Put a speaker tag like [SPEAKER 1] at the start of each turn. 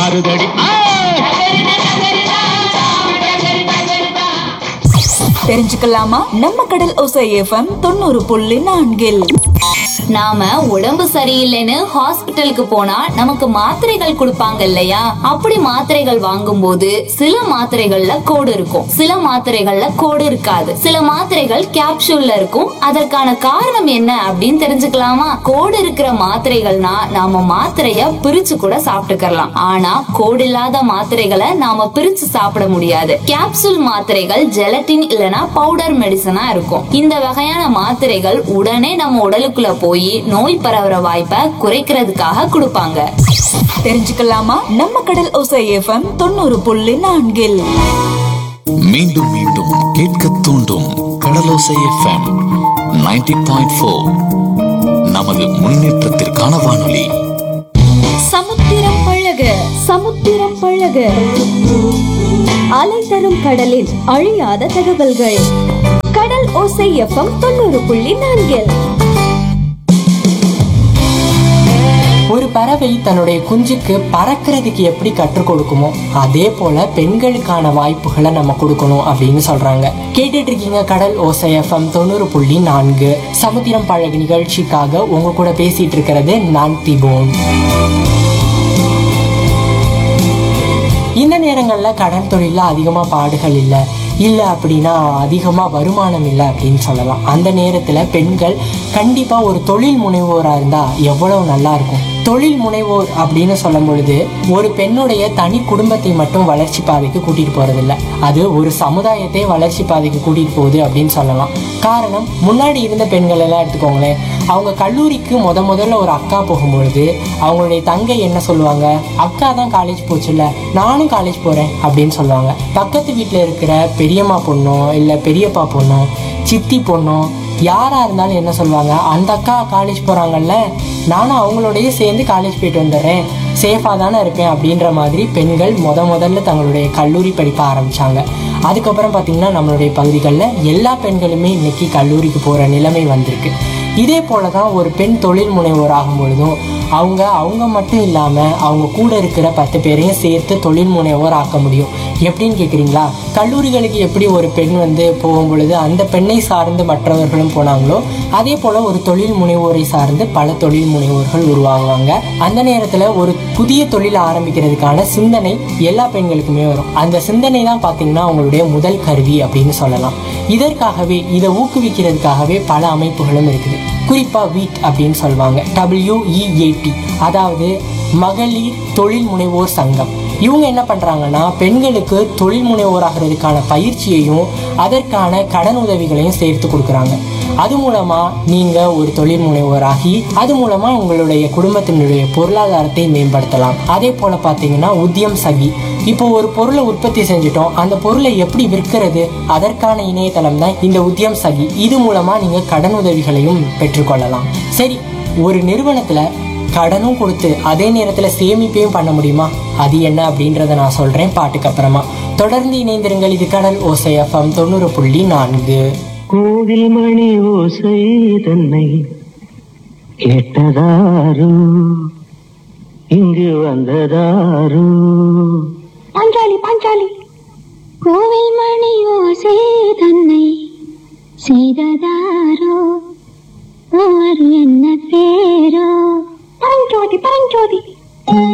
[SPEAKER 1] மாறுதடி ஆ!
[SPEAKER 2] தெரிஞ்சுக்கலாமா நம்ம கடல் ஓசை எஃப்எம் தொண்ணூறு புள்ளி நான்கில்
[SPEAKER 3] நாம உடம்பு சரியில்லைன்னு ஹாஸ்பிட்டலுக்கு போனா நமக்கு மாத்திரைகள் கொடுப்பாங்க இல்லையா அப்படி மாத்திரைகள் வாங்கும்போது சில மாத்திரைகள்ல கோடு இருக்கும் சில மாத்திரைகள்ல கோடு இருக்காது சில மாத்திரைகள் கேப்சூல்ல இருக்கும் அதற்கான காரணம் என்ன அப்படின்னு தெரிஞ்சுக்கலாமா கோடு இருக்கிற மாத்திரைகள்னா நாம மாத்திரைய பிரிச்சு கூட சாப்பிட்டுக்கலாம் ஆனா கோடு இல்லாத மாத்திரைகளை நாம பிரிச்சு சாப்பிட முடியாது கேப்சூல் மாத்திரைகள் ஜெலட்டின் இல்லனா பவுடர் மெடிசனா இருக்கும் இந்த வகையான மாத்திரைகள் உடனே நம்ம உடலுக்குள்ள போய் நோய் பரவுற வாய்ப்பை குறைக்கிறதுக்காக கொடுப்பாங்க
[SPEAKER 2] தெரிஞ்சுக்கலாமா நம்ம கடல் ஓசை எஃப்எம் தொண்ணூறு புள்ளி நான்கில்
[SPEAKER 4] மீண்டும் மீண்டும் கேட்க தூண்டும் கடலோசை எஃப்எம் 90.4 பாயிண்ட் ஃபோர் நமது முன்னேற்றத்திற்கான வானொலி
[SPEAKER 5] சமுத்திரம் பழக சமுத்திரம் பழக அலை தரும் கடலின் அழியாத தகவல்கள் கடல் ஓசை எஃப்எம் தொண்ணூறு புள்ளி நான்கில்
[SPEAKER 6] ஒரு பறவை தன்னுடைய குஞ்சுக்கு பறக்கிறதுக்கு எப்படி கற்றுக் கொடுக்குமோ அதே போல பெண்களுக்கான வாய்ப்புகளை நம்ம கொடுக்கணும் அப்படின்னு சொல்றாங்க கேட்டுட்டு இருக்கீங்க கடல் ஓசை எஃப்எம் தொண்ணூறு புள்ளி நான்கு சமுத்திரம் பழகு நிகழ்ச்சிக்காக உங்க கூட பேசிட்டு இருக்கிறது நான் திபோன் இந்த நேரங்களில் கடல் தொழிலில் அதிகமாக பாடுகள் இல்லை இல்லை அப்படின்னா அதிகமாக வருமானம் இல்லை அப்படின்னு சொல்லலாம் அந்த நேரத்தில் பெண்கள் கண்டிப்பாக ஒரு தொழில் முனைவோராக இருந்தால் எவ்வளவு நல்லா இருக்கும் தொழில் முனைவோர் அப்படின்னு சொல்லும் பொழுது ஒரு பெண்ணுடைய தனி குடும்பத்தை மட்டும் வளர்ச்சி பாதைக்கு கூட்டிகிட்டு போகிறதில்ல அது ஒரு சமுதாயத்தை வளர்ச்சி பாதைக்கு கூட்டிகிட்டு போகுது அப்படின்னு சொல்லலாம் காரணம் முன்னாடி இருந்த பெண்கள் எல்லாம் எடுத்துக்கோங்களேன் அவங்க கல்லூரிக்கு முத முதல்ல ஒரு அக்கா போகும்பொழுது அவங்களுடைய தங்கை என்ன சொல்லுவாங்க அக்கா தான் காலேஜ் போச்சுல்ல நானும் காலேஜ் போகிறேன் அப்படின்னு சொல்லுவாங்க பக்கத்து வீட்டில் இருக்கிற பெரியம்மா பொண்ணோ இல்லை பெரியப்பா பொண்ணோ சித்தி பொண்ணோ யாராக இருந்தாலும் என்ன சொல்லுவாங்க அந்த அக்கா காலேஜ் போகிறாங்கல்ல நானும் அவங்களோடய சேர்ந்து காலேஜ் போயிட்டு வந்துடுறேன் சேஃபாக தானே இருப்பேன் அப்படின்ற மாதிரி பெண்கள் முத முதல்ல தங்களுடைய கல்லூரி படிப்ப ஆரம்பித்தாங்க அதுக்கப்புறம் பார்த்திங்கன்னா நம்மளுடைய பகுதிகளில் எல்லா பெண்களுமே இன்னைக்கு கல்லூரிக்கு போகிற நிலைமை வந்திருக்கு இதே போல தான் ஒரு பெண் தொழில் முனைவோர் ஆகும் பொழுதும் அவங்க அவங்க மட்டும் இல்லாமல் அவங்க கூட இருக்கிற பத்து பேரையும் சேர்த்து தொழில் முனைவோர் ஆக்க முடியும் எப்படின்னு கேட்குறீங்களா கல்லூரிகளுக்கு எப்படி ஒரு பெண் வந்து போகும் பொழுது அந்த பெண்ணை சார்ந்து மற்றவர்களும் போனாங்களோ அதே போல் ஒரு தொழில் முனைவோரை சார்ந்து பல தொழில் முனைவோர்கள் உருவாகுவாங்க அந்த நேரத்தில் ஒரு புதிய தொழில் ஆரம்பிக்கிறதுக்கான சிந்தனை எல்லா பெண்களுக்குமே வரும் அந்த சிந்தனை தான் பார்த்தீங்கன்னா அவங்களுடைய முதல் கருவி அப்படின்னு சொல்லலாம் இதற்காகவே இதை ஊக்குவிக்கிறதுக்காகவே பல அமைப்புகளும் இருக்குது குறிப்பா வீட் அப்படின்னு சொல்லுவாங்க டபிள்யூஇஏடி அதாவது மகளிர் தொழில் முனைவோர் சங்கம் இவங்க என்ன பண்றாங்கன்னா பெண்களுக்கு தொழில் முனைவோராகிறதுக்கான பயிற்சியையும் அதற்கான கடன் உதவிகளையும் சேர்த்து கொடுக்குறாங்க அது மூலமா நீங்க ஒரு தொழில் முனைவோராகி அது மூலமா உங்களுடைய குடும்பத்தினுடைய பொருளாதாரத்தை மேம்படுத்தலாம் அதே போல பாத்தீங்கன்னா உத்தியம் சகி இப்போ ஒரு பொருளை உற்பத்தி செஞ்சுட்டோம் அந்த பொருளை எப்படி விற்கிறது அதற்கான இணையதளம் தான் இந்த உத்தியம் சகி இது மூலமா நீங்க கடன் உதவிகளையும் பெற்றுக்கொள்ளலாம் சரி ஒரு நிறுவனத்துல கடனும் கொடுத்து அதே நேரத்துல சேமிப்பையும் பண்ண முடியுமா அது என்ன அப்படின்றத நான் சொல்றேன் பாட்டுக்கு அப்புறமா தொடர்ந்து இணைந்திருங்கள் இது கடல் ஓசை எஃப்எம் தொண்ணூறு புள்ளி நான்கு
[SPEAKER 7] கோவில் மணி ஓசை தன்னை கேட்டதாரு இங்கு வந்ததாரு
[SPEAKER 8] பாஞ்சாலி பாஞ்சாலி கோவில் மணி ஓசை தன்னை செய்ததாரோ அவர் என்ன பேரோ பரஞ்சோதி பரஞ்சோதி